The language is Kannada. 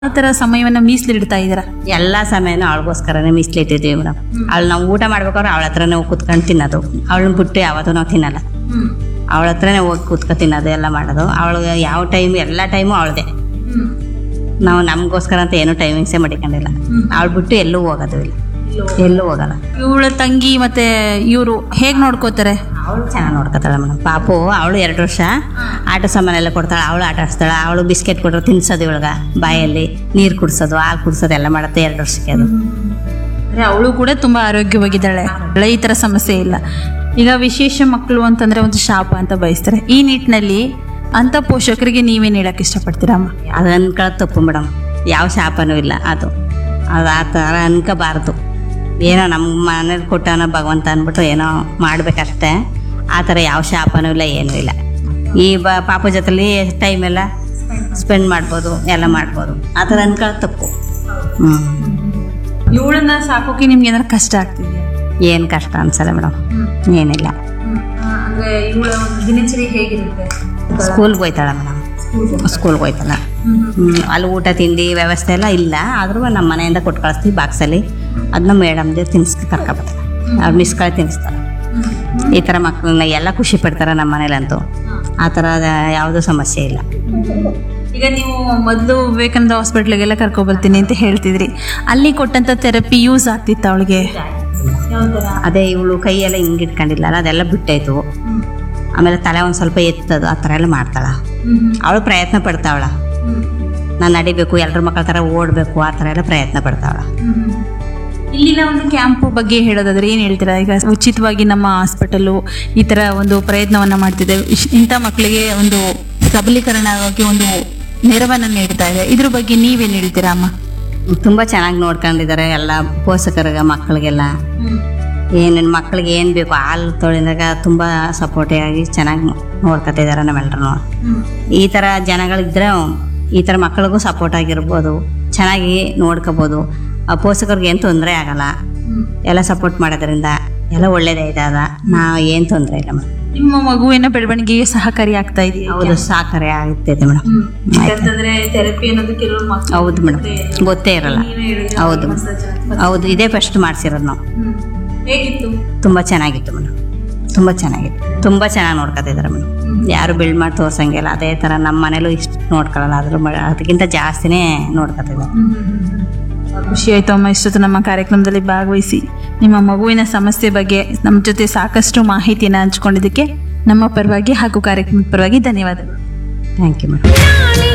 ಆ ಥರ ಸಮಯವನ್ನ ಮೀಸಲಿಡ್ತಾ ಇದ್ದೀರಾ ಎಲ್ಲ ಸಮಯನೂ ಅವಳಿಗೋಸ್ಕರನೇ ಮೀಸಲಿಟ್ಟಿದ್ದೀವಿ ಮೇಡಮ್ ಅವಳು ನಾವು ಊಟ ಮಾಡ್ಬೇಕಾದ್ರೆ ಅವಳ ಹತ್ರನೇ ಹೋಗಿ ಕುತ್ಕೊಂಡು ತಿನ್ನೋದು ಅವಳನ್ನ ಬಿಟ್ಟು ಯಾವತ್ತೂ ನಾವು ತಿನ್ನಲ್ಲ ಅವಳ ಹತ್ರನೇ ಹೋಗಿ ಕುತ್ಕೊ ತಿನ್ನೋದು ಎಲ್ಲ ಮಾಡೋದು ಅವಳು ಯಾವ ಟೈಮ್ ಎಲ್ಲ ಟೈಮು ಅವಳದೇ ನಾವು ನಮಗೋಸ್ಕರ ಅಂತ ಏನೂ ಟೈಮಿಂಗ್ಸೇ ಮಾಡಿಕೊಂಡಿಲ್ಲ ಅವಳು ಬಿಟ್ಟು ಎಲ್ಲೂ ಹೋಗೋದು ಇಲ್ಲ ಎಲ್ಲೂ ಹೋಗಲ್ಲ ಇವಳ ತಂಗಿ ಮತ್ತೆ ಇವರು ಹೇಗ್ ನೋಡ್ಕೋತಾರೆ ಅವಳು ಚೆನ್ನಾಗಿ ನೋಡ್ಕೊತಾಳೆ ಮೇಡಮ್ ಪಾಪು ಅವಳು ಎರಡು ವರ್ಷ ಆಟ ಸಾಮಾನೆಲ್ಲ ಕೊಡ್ತಾಳೆ ಅವಳು ಆಟ ಆಡಿಸ್ತಾಳೆ ಅವಳು ಬಿಸ್ಕೆಟ್ ಕೊಟ್ಟರೆ ತಿನ್ಸೋದು ಇವಳ್ಗ ಬಾಯಲ್ಲಿ ನೀರು ಕುಡಿಸೋದು ಹಾಲು ಕುಡಿಸೋದು ಎಲ್ಲ ಮಾಡುತ್ತೆ ಎರಡು ವರ್ಷಕ್ಕೆ ಅದು ಅಂದ್ರೆ ಅವಳು ಕೂಡ ತುಂಬಾ ಆರೋಗ್ಯವಾಗಿದ್ದಾಳೆ ಅವಳ ಈ ತರ ಸಮಸ್ಯೆ ಇಲ್ಲ ಈಗ ವಿಶೇಷ ಮಕ್ಕಳು ಅಂತಂದ್ರೆ ಒಂದು ಶಾಪ ಅಂತ ಬಯಸ್ತಾರೆ ಈ ನಿಟ್ಟಿನಲ್ಲಿ ಅಂತ ಪೋಷಕರಿಗೆ ನೀವೇನ್ ಹೇಳಕ್ ಇಷ್ಟಪಡ್ತೀರಾ ಅಮ್ಮ ಅದು ಅನ್ಕೊಳ್ಳೋದು ತಪ್ಪು ಮೇಡಮ್ ಯಾವ ಶಾಪನೂ ಇಲ್ಲ ಅದು ಅದು ಆ ಥರ ಅನ್ಕೋಬಾರ್ದು ಏನೋ ನಮ್ಮ ಮನೇಲಿ ಕೊಟ್ಟವನ ಭಗವಂತ ಅಂದ್ಬಿಟ್ಟು ಏನೋ ಮಾಡ್ಬೇಕಷ್ಟೇ ಆ ಥರ ಯಾವ ಶಾಪನೂ ಇಲ್ಲ ಏನೂ ಇಲ್ಲ ಈ ಬ ಪಾಪ ಜೊತೆಲಿ ಟೈಮ್ ಎಲ್ಲ ಸ್ಪೆಂಡ್ ಮಾಡ್ಬೋದು ಎಲ್ಲ ಮಾಡ್ಬೋದು ಆ ಥರ ಅನ್ಕೊಳ್ಳೋದು ತಪ್ಪು ಹ್ಞೂ ಇವಳನ್ನ ಸಾಕೋಕೆ ನಿಮ್ಗೆ ಏನಾದ್ರು ಕಷ್ಟ ಆಗ್ತಿದೆಯಾ ಏನು ಕಷ್ಟ ಅನ್ಸಲ್ಲ ಮೇಡಮ್ ಏನಿಲ್ಲ ಅಂದ್ರೆ ಇವಳ ದಿನಚರಿ ಹೇಗಿರುತ್ತೆ ಸ್ಕೂಲ್ಗೆ ಹೋಯ್ತಾಳೆ ಮೇಡಮ್ ಸ್ಕೂಲ್ಗೆ ಹೋಯ್ತಾಳೆ ಹ್ಮ್, ಅಲ್ಲಿ ಊಟ ತಿಂಡಿ ವ್ಯವಸ್ಥೆ ಎಲ್ಲ ಇಲ್ಲ ಆದ್ರೂ ನಮ್ಮ ಮನೆಯಿಂದ ಕೊಟ್ಟು ಕಳಿಸ್ತೀವಿ ಬಾಕ್ಸಲ್ಲಿ ಅದನ್ನ ಮೇಡಮ್ದೇ ತಿನ್ನಿಸ್ತಿ ಕರ್ಕೊಬರ್ತಾರೆ ಅವ್ರು ಮಿಸ್ಕಳಿ ತಿನ್ನಿಸ್ತಾರೆ ಈ ಥರ ಮಕ್ಕಳನ್ನ ಎಲ್ಲ ಖುಷಿ ಪಡ್ತಾರೆ ನಮ್ಮ ಮನೇಲಂತೂ ಆ ಥರ ಯಾವುದೂ ಸಮಸ್ಯೆ ಇಲ್ಲ ಈಗ ನೀವು ಮೊದಲು ವಿವೇಕಾನಂದ ಹಾಸ್ಪಿಟ್ಲಿಗೆಲ್ಲ ಕರ್ಕೊಬರ್ತೀನಿ ಅಂತ ಹೇಳ್ತಿದ್ರಿ ಅಲ್ಲಿ ಕೊಟ್ಟಂತ ಥೆರಪಿ ಯೂಸ್ ಆಗ್ತಿತ್ತು ಅವಳಿಗೆ ಅದೇ ಇವಳು ಕೈಯೆಲ್ಲ ಹಿಂಗೆ ಇಟ್ಕೊಂಡಿಲ್ಲ ಅದೆಲ್ಲ ಬಿಟ್ಟಾಯ್ತು ಆಮೇಲೆ ತಲೆ ಒಂದು ಸ್ವಲ್ಪ ಎತ್ತದು ಆ ಥರ ಎಲ್ಲ ಮಾಡ್ತಾಳ ಅವಳು ಪ್ರಯತ್ನ ಪಡ್ತಾವಳ ನಾನು ನಡಿಬೇಕು ಎಲ್ಲರ ಮಕ್ಕಳ ಥರ ಓಡಬೇಕು ಆ ಥರ ಎಲ್ಲ ಪ್ರಯತ್ನ ಪಡ್ತಾವಳ ಇಲ್ಲಿನ ಒಂದು ಕ್ಯಾಂಪ್ ಬಗ್ಗೆ ಹೇಳೋದಾದ್ರೆ ಏನು ಹೇಳ್ತೀರಾ ಈಗ ಉಚಿತವಾಗಿ ನಮ್ಮ ಹಾಸ್ಪಿಟಲು ಈ ಥರ ಒಂದು ಪ್ರಯತ್ನವನ್ನ ಮಾಡ್ತಿದೆ ಇಶ್- ಇಂಥ ಮಕ್ಕಳಿಗೆ ಒಂದು ಸಬಲೀಕರಣವಾಗಿ ಒಂದು ನೆರವನ್ನು ನೀಡ್ತಾ ಇದೆ ಇದ್ರ ಬಗ್ಗೆ ನೀವೇನು ಹೇಳ್ತೀರಾ ಅಮ್ಮ ತುಂಬ ಚೆನ್ನಾಗಿ ನೋಡ್ಕೊಂಡಿದ್ದಾರೆ ಎಲ್ಲ ಪೋಷಕರಿಗೆ ಮಕ್ಕಳಿಗೆಲ್ಲ ಏನೇನು ಮಕ್ಕಳಿಗೆ ಏನು ಬೇಕು ಹಾಲು ತೊಳೆದಾಗ ತುಂಬ ಸಪೋರ್ಟಿವ್ ಆಗಿ ಚೆನ್ನಾಗಿ ನೋಡ್ಕೊತಿದ್ದಾರೆ ನಾವೆಲ್ಲರೂ ಈ ಥರ ಜನಗಳಿದ್ರೆ ಈ ಥರ ಮಕ್ಕಳಿಗೂ ಸಪೋರ್ಟ್ ಆಗಿರ್ಬೋದು ಚೆನ್ನಾಗಿ ನೋಡ್ಕೋಬೋದು ಆ ಪೋಷಕರಿಗೆ ಏನು ತೊಂದರೆ ಆಗಲ್ಲ ಎಲ್ಲ ಸಪೋರ್ಟ್ ಮಾಡೋದ್ರಿಂದ ಎಲ್ಲ ಒಳ್ಳೇದಾಯ್ತದ ನಾ ಏನು ತೊಂದರೆ ಇಲ್ಲ ಮೇಡಮ್ ನಿಮ್ಮ ಮಗುವಿನ ಬೆಳವಣಿಗೆಗೆ ಸಹಕಾರಿ ಆಗ್ತಾ ಇದೆಯಾ ಹೌದು ಸಾಕರೆ ಆಗ್ತೈತೆ ಮೇಡಮ್ ಯಾಕಂತಂದ್ರೆ ಥೆರಪಿ ಅನ್ನೋದು ಕೆಲವು ಮಕ್ಕಳು ಹೌದು ಮೇಡಮ್ ಗೊತ್ತೇ ಇರಲ್ಲ ಹೌದು ಹೌದು ಇದೇ ಫಸ್ಟ್ ಮಾಡಿಸಿರೋದು ನಾವು ಹೇಗಿತ್ತು ತುಂಬ ಚೆನ್ನಾಗಿತ್ತು ಮೇಡಮ್ ತುಂಬ ಚೆನ್ನಾಗಿತ್ತು ತುಂಬ ಚೆನ್ನಾಗಿ ನೋಡ್ಕೊತಿದ್ದಾರೆ ಮೇಡಮ್ ಯಾರು ಬಿಲ್ಡ್ ಮಾಡಿ ತೋರ್ಸಂಗಿಲ್ಲ ಅದೇ ಥರ ನಮ್ಮ ಮನೇಲೂ ಇಷ್ಟು ನೋಡ್ಕೊಳ್ಳಲ್ಲ ಅದ್ರ ಮ- ಅದಕ್ಕಿಂತ ಜಾಸ್ತಿನೇ ನೋಡ್ಕೊತಿದ್ದಾರೆ ಖುಷಿ ಆಯ್ತು ಅಮ್ಮ ಇಷ್ಟೊತ್ತು ನಮ್ಮ ಕಾರ್ಯಕ್ರಮದಲ್ಲಿ ಭಾಗವಹಿಸಿ ನಿಮ್ಮ ಮಗುವಿನ ಸಮಸ್ಯೆ ಬಗ್ಗೆ ನಮ್ಮ ಜೊತೆ ಸಾಕಷ್ಟು ಮಾಹಿತಿಯನ್ನು ಹಂಚ್ಕೊಂಡಿದ್ದಕ್ಕೆ ನಮ್ಮ ಪರವಾಗಿ ಹಾಗೂ ಕಾರ್ಯಕ್ರಮದ ಪರವಾಗಿ ಧನ್ಯವಾದಗಳು ಥ್ಯಾಂಕ್ ಯು ಮೇಡಮ್